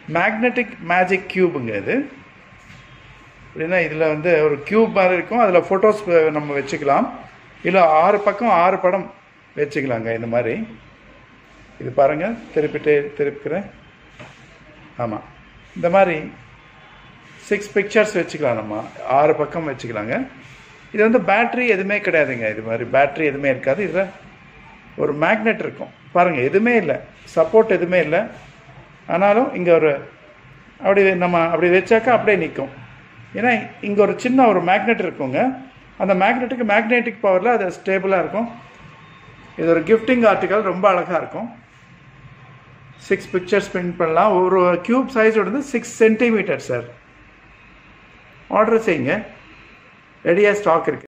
magnetic magic க்யூபுங்க இது அப்படின்னா இதில் வந்து ஒரு க்யூப் மாதிரி இருக்கும் அதில் ஃபோட்டோஸ் நம்ம வச்சுக்கலாம் இல்லை ஆறு பக்கம் ஆறு படம் வச்சுக்கலாங்க இந்த மாதிரி இது பாருங்கள் திருப்பிட்டே திருப்பிக்கிறேன் ஆமாம் இந்த மாதிரி சிக்ஸ் பிக்சர்ஸ் வச்சுக்கலாம் நம்ம ஆறு பக்கம் வச்சுக்கலாங்க இது வந்து பேட்ரி எதுவுமே கிடையாதுங்க இது மாதிரி பேட்ரி எதுவுமே இருக்காது இதில் ஒரு மேக்னெட் இருக்கும் பாருங்கள் எதுவுமே இல்லை சப்போர்ட் எதுவுமே இல்லை ஆனாலும் இங்கே ஒரு அப்படி நம்ம அப்படி வச்சாக்கா அப்படியே நிற்கும் ஏன்னா இங்கே ஒரு சின்ன ஒரு மேக்னெட் இருக்குங்க அந்த மேக்னெட்டுக்கு மேக்னெட்டிக் பவரில் அது ஸ்டேபிளாக இருக்கும் இது ஒரு கிஃப்டிங் ஆர்டிக்கல் ரொம்ப அழகாக இருக்கும் சிக்ஸ் பிக்சர்ஸ் பிரிண்ட் பண்ணலாம் ஒரு க்யூப் சைஸோட வந்து சிக்ஸ் சென்டிமீட்டர் சார் ஆர்டர் செய்யுங்க ரெடியாக ஸ்டாக் இருக்குது